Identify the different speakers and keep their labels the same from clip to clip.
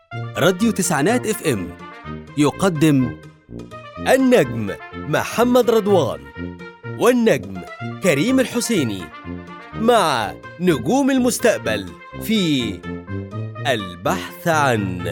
Speaker 1: راديو تسعينات اف ام يقدم النجم محمد رضوان والنجم كريم الحسيني مع نجوم المستقبل في البحث عن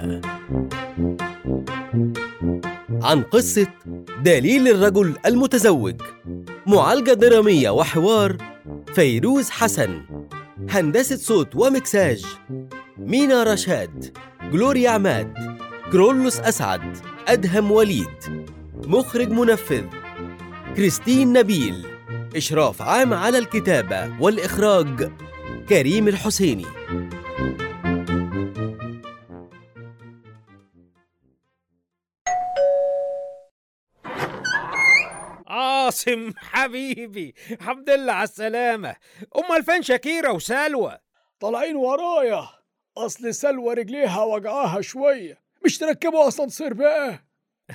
Speaker 1: عن قصة دليل الرجل المتزوج معالجة درامية وحوار فيروز حسن هندسة صوت ومكساج مينا رشاد جلوريا عماد كرولوس أسعد أدهم وليد مخرج منفذ كريستين نبيل إشراف عام على الكتابة والإخراج كريم الحسيني
Speaker 2: عاصم حبيبي الحمد لله على السلامة أمال فين شاكيرة وسلوى
Speaker 3: طالعين ورايا اصل سلوى رجليها وجعاها شويه مش تركبوا اسانسير بقى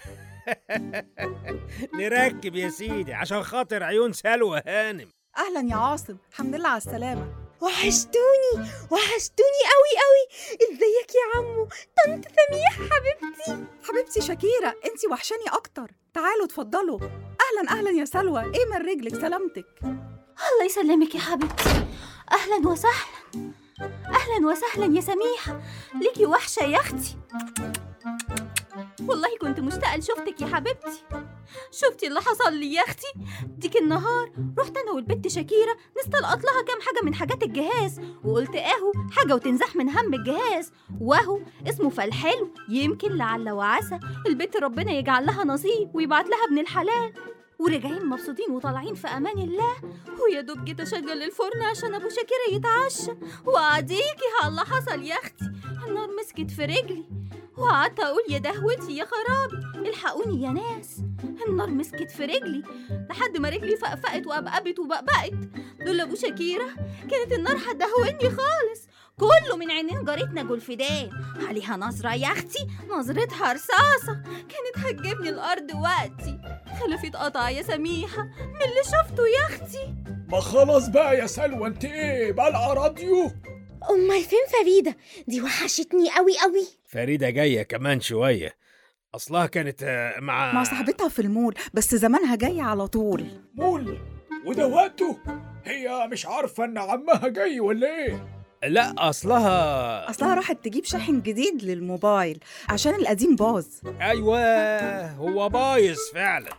Speaker 2: نركب يا سيدي عشان خاطر عيون سلوى هانم
Speaker 4: اهلا يا عاصم الحمد لله على السلامه
Speaker 5: وحشتوني وحشتوني قوي قوي ازيك يا عمو طنط سميح حبيبتي
Speaker 4: حبيبتي شاكيرة انتي وحشاني اكتر تعالوا اتفضلوا اهلا اهلا يا سلوى ايه من رجلك سلامتك
Speaker 5: الله يسلمك يا حبيبتي اهلا وسهلا اهلا وسهلا يا سميحة ليكي وحشة يا اختي والله كنت مشتاقة لشوفتك يا حبيبتي شفتي اللي حصل لي يا اختي ديك النهار رحت انا والبت شاكيرة نستلقط لها كام حاجة من حاجات الجهاز وقلت اهو حاجة وتنزح من هم الجهاز واهو اسمه فالحلو يمكن لعل وعسى البت ربنا يجعل لها نصيب ويبعت لها ابن الحلال وراجعين مبسوطين وطالعين في امان الله ويا دوب جيت اشغل الفرن عشان ابو شاكيرة يتعشى واديكي على اللي حصل يا اختي النار مسكت في رجلي وقعدت اقول يا دهوتي يا خرابي الحقوني يا ناس النار مسكت في رجلي لحد ما رجلي فقفقت وأبقبت وبقبقت دول ابو شاكيرة كانت النار هتدهوني خالص كله من عينين جارتنا جولفدان عليها نظرة يا اختي نظرتها رصاصة كانت هتجيبني الأرض وقتي خلفي اتقطع يا سميحة من اللي شفته يا اختي
Speaker 3: ما خلاص بقى يا سلوى انت ايه بلع راديو
Speaker 5: أمال فين فريدة؟ دي وحشتني قوي قوي
Speaker 2: فريدة جاية كمان شوية أصلها كانت آه، مع
Speaker 4: مع صاحبتها في المول بس زمانها جاي على طول
Speaker 3: مول وده وقته هي مش عارفه ان عمها جاي ولا ايه
Speaker 2: لا أصلها
Speaker 4: اصلها راحت تجيب شاحن جديد للموبايل عشان القديم باظ
Speaker 2: أيوة هو بايظ فعلا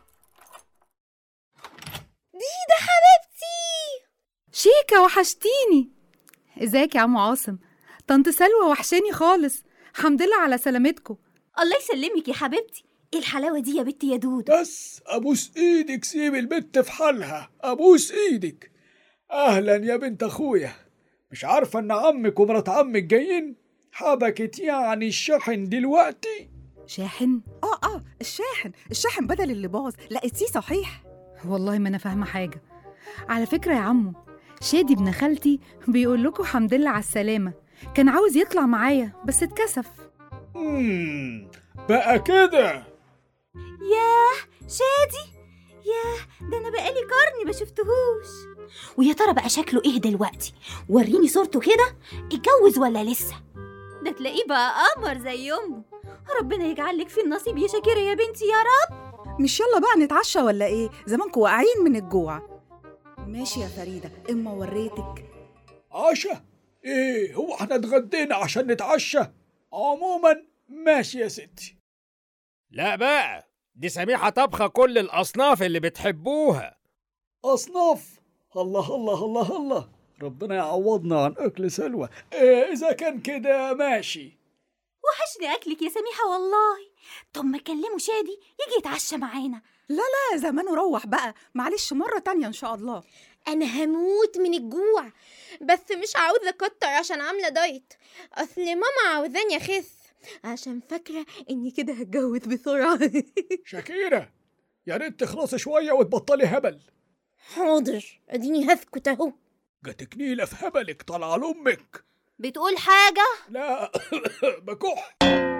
Speaker 5: دي ده حبيبتي
Speaker 6: شيكا وحشتيني ازيك يا عم عاصم طنط سلوى وحشاني خالص الحمد لله على سلامتكم
Speaker 5: الله يسلمك يا حبيبتي ايه الحلاوة دي يا بنتي يا دودو
Speaker 3: بس ابوس ايدك سيب البت في حالها ابوس ايدك اهلا يا بنت اخويا مش عارفه ان عمك ومرات عمك جايين حبكت يعني الشحن دلوقتي
Speaker 6: شاحن
Speaker 4: اه اه الشاحن الشاحن بدل اللي باظ لقيتيه صحيح
Speaker 6: والله ما انا فاهمه حاجه على فكره يا عمو شادي ابن خالتي بيقول لكم الحمد لله على السلامه كان عاوز يطلع معايا بس اتكسف
Speaker 3: امم بقى كده
Speaker 5: ياه شادي ياه ده انا بقالي قرني ما شفتهوش ويا ترى بقى شكله ايه دلوقتي وريني صورته كده اتجوز ولا لسه ده تلاقيه بقى قمر زي امه ربنا يجعل لك في النصيب يا شاكرة يا بنتي يا رب
Speaker 4: مش يلا بقى نتعشى ولا ايه زمانكم واقعين من الجوع ماشي يا فريدة اما وريتك
Speaker 3: عشا ايه هو احنا اتغدينا عشان نتعشى عموما ماشي يا ستي
Speaker 2: لا بقى دي سميحة طبخة كل الأصناف اللي بتحبوها
Speaker 3: اصناف الله الله الله الله ربنا يعوضنا عن اكل سلوى إيه اذا كان كده ماشي
Speaker 5: وحشني اكلك يا سميحة والله طب ما كلموا شادي يجي يتعشى معانا
Speaker 4: لا زمانه روح بقى معلش مرة تانية ان شاء الله
Speaker 7: انا هموت من الجوع بس مش عاوزه اكتر عشان عامله دايت اصل ماما عاوزاني اخس عشان فاكره اني كده هتجوز بسرعه
Speaker 3: شاكيرة يا ريت تخلصي شوية وتبطلي هبل
Speaker 7: حاضر اديني هسكت اهو
Speaker 3: جاتك نيلة في هبلك طالعة لأمك
Speaker 5: بتقول حاجة
Speaker 3: لا بكح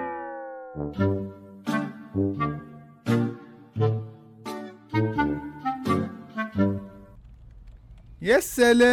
Speaker 8: يا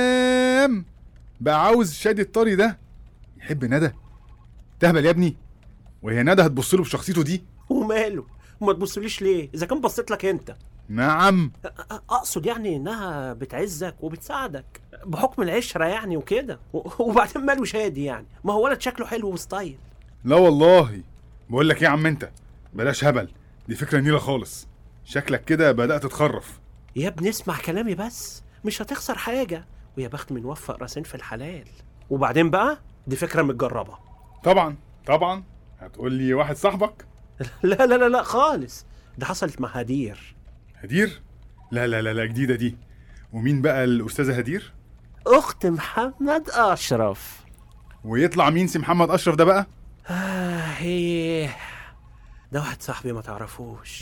Speaker 8: سلام بقى عاوز شادي الطري ده يحب ندى تهبل يا ابني وهي ندى هتبص له بشخصيته دي
Speaker 9: وماله وما تبصليش ليه اذا كان بصيت لك انت
Speaker 8: نعم
Speaker 9: أ- أ- اقصد يعني انها بتعزك وبتساعدك بحكم العشره يعني وكده و- وبعدين ماله شادي يعني ما هو ولد شكله حلو وستايل
Speaker 8: لا والله بقول لك ايه يا عم انت بلاش هبل دي فكره نيله خالص شكلك كده بدات تتخرف
Speaker 9: يا ابني اسمع كلامي بس مش هتخسر حاجه ويا بخت من وفق راسين في الحلال وبعدين بقى دي فكره متجربه
Speaker 8: طبعا طبعا هتقول لي واحد صاحبك
Speaker 9: لا لا لا لا خالص ده حصلت مع هدير
Speaker 8: هدير لا لا لا لا جديده دي ومين بقى الاستاذه هدير
Speaker 9: اخت محمد اشرف
Speaker 8: ويطلع مين سي محمد اشرف ده بقى
Speaker 9: آه إيه. ده واحد صاحبي ما تعرفوش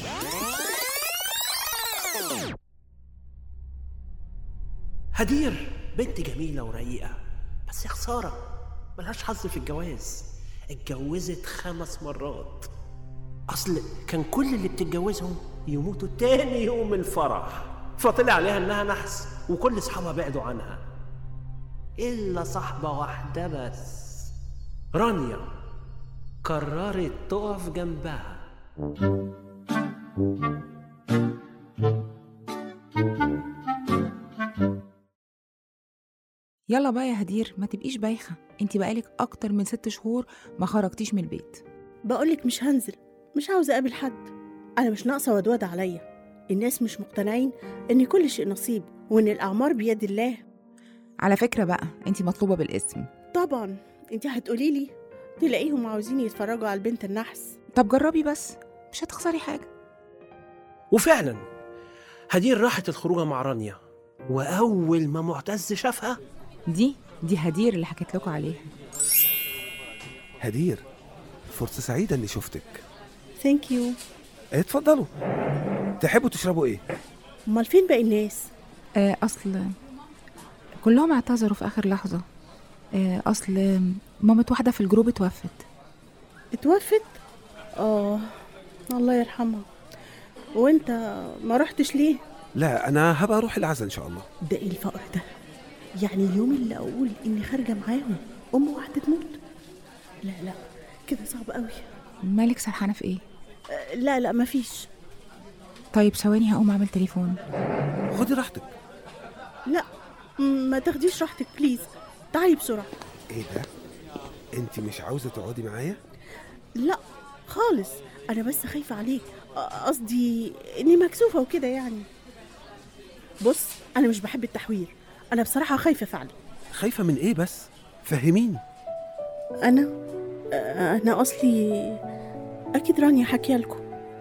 Speaker 9: هدير بنت جميلة ورقيقة بس يا خسارة ملهاش حظ في الجواز اتجوزت خمس مرات أصل كان كل اللي بتتجوزهم يموتوا تاني يوم الفرح فطلع عليها إنها نحس وكل أصحابها بعدوا عنها إلا صاحبة واحدة بس رانيا قررت تقف جنبها
Speaker 10: يلا بقى يا هدير ما تبقيش بايخة انتي بقالك أكتر من ست شهور ما خرجتيش من البيت
Speaker 11: بقولك مش هنزل مش عاوزة أقابل حد أنا مش ناقصة ودود عليا الناس مش مقتنعين إن كل شيء نصيب وإن الأعمار بيد الله
Speaker 10: على فكرة بقى انتي مطلوبة بالاسم
Speaker 11: طبعا انت هتقولي لي تلاقيهم عاوزين يتفرجوا على البنت النحس
Speaker 10: طب جربي بس مش هتخسري حاجة
Speaker 9: وفعلا هدير راحت الخروجة مع رانيا وأول ما معتز شافها
Speaker 10: دي دي هدير اللي حكيت لكم عليها
Speaker 12: هدير فرصة سعيدة إني شفتك
Speaker 11: ثانك يو
Speaker 12: اتفضلوا تحبوا تشربوا إيه؟
Speaker 11: أمال فين باقي الناس
Speaker 10: آه أصل كلهم اعتذروا في آخر لحظة آه أصل مامة واحدة في الجروب اتوفت
Speaker 11: اتوفت اه الله يرحمها وانت ما رحتش ليه
Speaker 12: لا أنا هبقى أروح العزا إن شاء الله
Speaker 11: ده ايه الفقر ده يعني اليوم اللي اقول اني خارجه معاهم ام واحده تموت لا لا كده صعب قوي
Speaker 10: مالك سرحانة في ايه
Speaker 11: أه، لا لا مفيش
Speaker 10: طيب ثواني هقوم أعمل تليفون
Speaker 12: خدي راحتك
Speaker 11: لا م- ما تاخديش راحتك بليز تعالي بسرعه
Speaker 12: إيه ده؟ أنت مش عاوزة تقعدي معايا؟
Speaker 11: لا خالص انا بس خايفه عليك أ- قصدي اني مكسوفه وكده يعني بص انا مش بحب التحوير انا بصراحه خايفه فعلا
Speaker 12: خايفة من إيه بس؟ فهميني
Speaker 11: انا أ- انا اصلي اكيد رانيا حكي لكم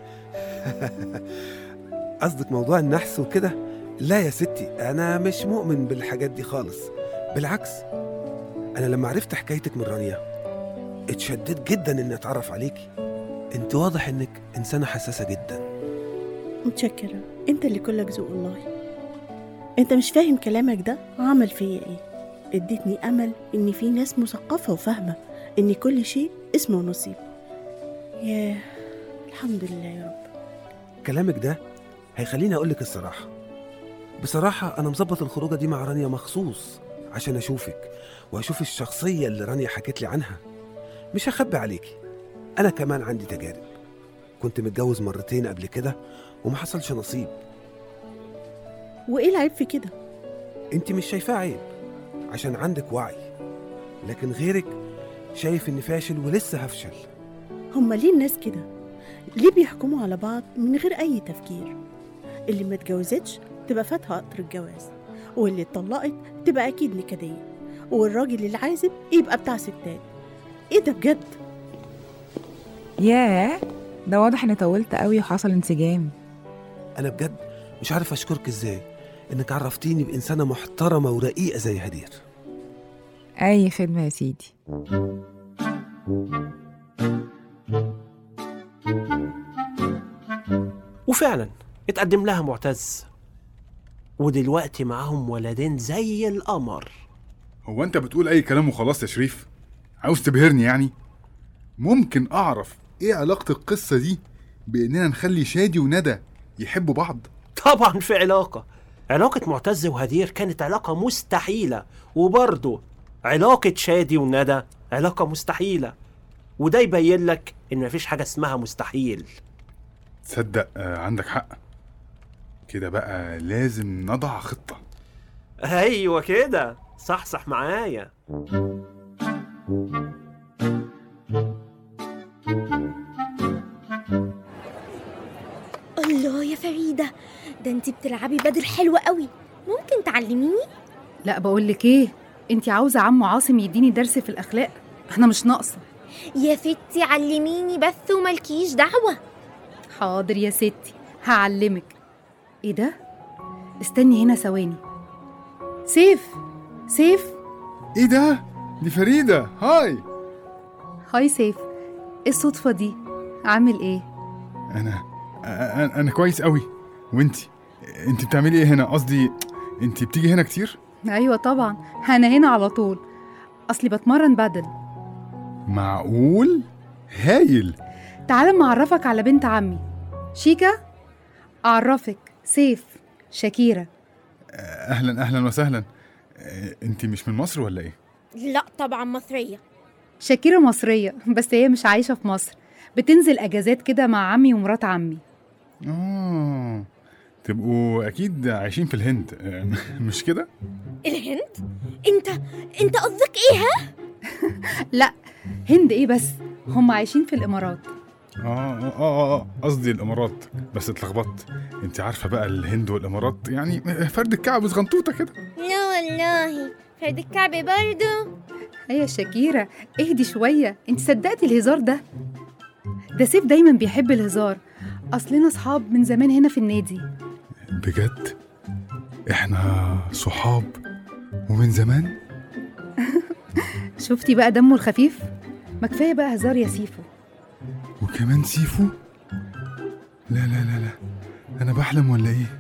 Speaker 12: قصدك موضوع النحس وكده؟ لا يا ستي أنا مش مؤمن بالحاجات دي خالص بالعكس أنا لما عرفت حكايتك من رانيا اتشددت جدا إني أتعرف عليكي أنت واضح إنك إنسانة حساسة جدا
Speaker 11: متشكره انت اللي كلك ذوق والله انت مش فاهم كلامك ده عمل فيا ايه اديتني امل ان في ناس مثقفه وفاهمه ان كل شيء اسمه نصيب ياه الحمد لله يا رب
Speaker 12: كلامك ده هيخليني أقولك الصراحة بصراحة أنا مظبط الخروجة دي مع رانيا مخصوص عشان أشوفك وأشوف الشخصية اللي رانيا حكت لي عنها مش هخبي عليكي أنا كمان عندي تجارب كنت متجوز مرتين قبل كده وما حصلش نصيب
Speaker 11: وايه العيب في كده
Speaker 12: انت مش شايفاه عيب عشان عندك وعي لكن غيرك شايف اني فاشل ولسه هفشل
Speaker 11: هما ليه الناس كده ليه بيحكموا على بعض من غير اي تفكير اللي ما اتجوزتش تبقى فاتها قطر الجواز واللي اتطلقت تبقى اكيد نكديه والراجل العازب يبقى بتاع ستات ايه ده بجد
Speaker 10: ياه ده واضح اني طولت قوي وحصل انسجام
Speaker 12: انا بجد مش عارف اشكرك ازاي انك عرفتيني بانسانه محترمه ورقيقه زي هدير
Speaker 10: اي خدمة يا سيدي
Speaker 9: وفعلا اتقدم لها معتز ودلوقتي معاهم ولدين زي القمر
Speaker 8: هو انت بتقول اي كلام وخلاص يا شريف عاوز تبهرني يعني ممكن اعرف ايه علاقة القصة دي باننا نخلي شادي وندى يحبوا بعض
Speaker 9: طبعا في علاقة علاقة معتز وهدير كانت علاقة مستحيلة وبرضه علاقة شادي وندى علاقة مستحيلة وده يبين لك ان مفيش حاجه اسمها مستحيل
Speaker 8: تصدق آه، عندك حق كده بقى لازم نضع خطة
Speaker 9: ايوه كده صحصح معايا
Speaker 7: الله يا فريدة ده انت بتلعبي بدل حلوة قوي ممكن تعلميني؟
Speaker 6: لا بقولك ايه انت عاوزة عمو عاصم يديني درس في الأخلاق أنا مش ناقصة
Speaker 7: يا ستي علميني بس وملكيش دعوة
Speaker 6: حاضر يا ستي هعلمك ايه ده استني هنا ثواني سيف سيف
Speaker 8: ايه ده دي فريدة هاي
Speaker 6: هاي سيف ايه الصدفة دي عامل ايه
Speaker 8: انا انا, أنا كويس قوي وانتي انتي بتعملي ايه هنا قصدي انتي بتيجي هنا كتير
Speaker 6: ايوه طبعا انا هنا على طول اصلي بتمرن بدل
Speaker 8: معقول هايل
Speaker 6: تعال ما اعرفك على بنت عمي شيكا اعرفك سيف شاكيرا
Speaker 8: اهلا اهلا وسهلا آه، انتي مش من مصر ولا ايه
Speaker 7: لا طبعا مصرية
Speaker 6: شاكيرا مصرية بس هي مش عايشة في مصر بتنزل اجازات كده مع عمي ومرات عمي
Speaker 8: اه تبقوا اكيد عايشين في الهند آه، مش كده
Speaker 7: الهند؟ انت انت قصدك ايه ها؟
Speaker 6: لا هند ايه بس هم عايشين في الامارات
Speaker 8: اه اه اه اه قصدي الامارات بس اتلخبطت انت عارفه بقى الهند والامارات يعني فرد الكعب صغنطوطه كده
Speaker 7: لا والله فرد الكعب برضو
Speaker 6: هيا شاكيرا اهدي شوية انت صدقتي الهزار ده ده سيف دايما بيحب الهزار اصلنا صحاب من زمان هنا في النادي
Speaker 8: بجد احنا صحاب ومن زمان
Speaker 6: شفتي بقى دمه الخفيف ما كفايه بقى هزار يا سيفو
Speaker 8: وكمان سيفو لا لا لا لا انا بحلم ولا ايه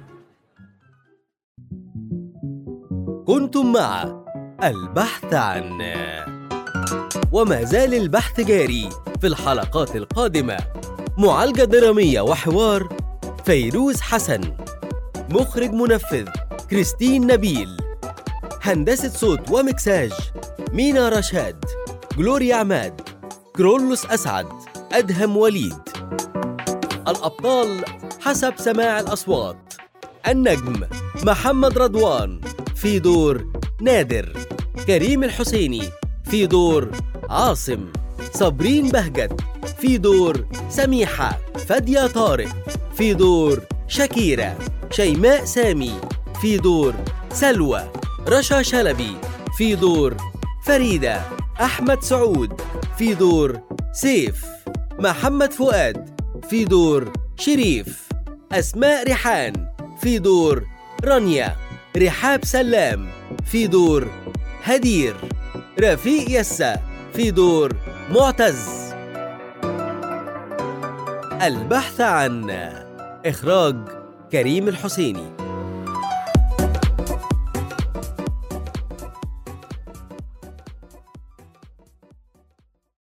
Speaker 1: كنتم مع البحث عن وما زال البحث جاري في الحلقات القادمة معالجة درامية وحوار فيروز حسن مخرج منفذ كريستين نبيل هندسة صوت ومكساج مينا رشاد جلوريا عماد كرولوس أسعد أدهم وليد الأبطال حسب سماع الأصوات النجم محمد رضوان في دور نادر كريم الحسيني في دور عاصم صابرين بهجت في دور سميحة فادية طارق في دور شكيرة شيماء سامي في دور سلوى رشا شلبي في دور فريدة أحمد سعود في دور سيف محمد فؤاد في دور شريف أسماء ريحان في دور رانيا رحاب سلام في دور هدير رفيق يسا في دور معتز البحث عن إخراج كريم الحسيني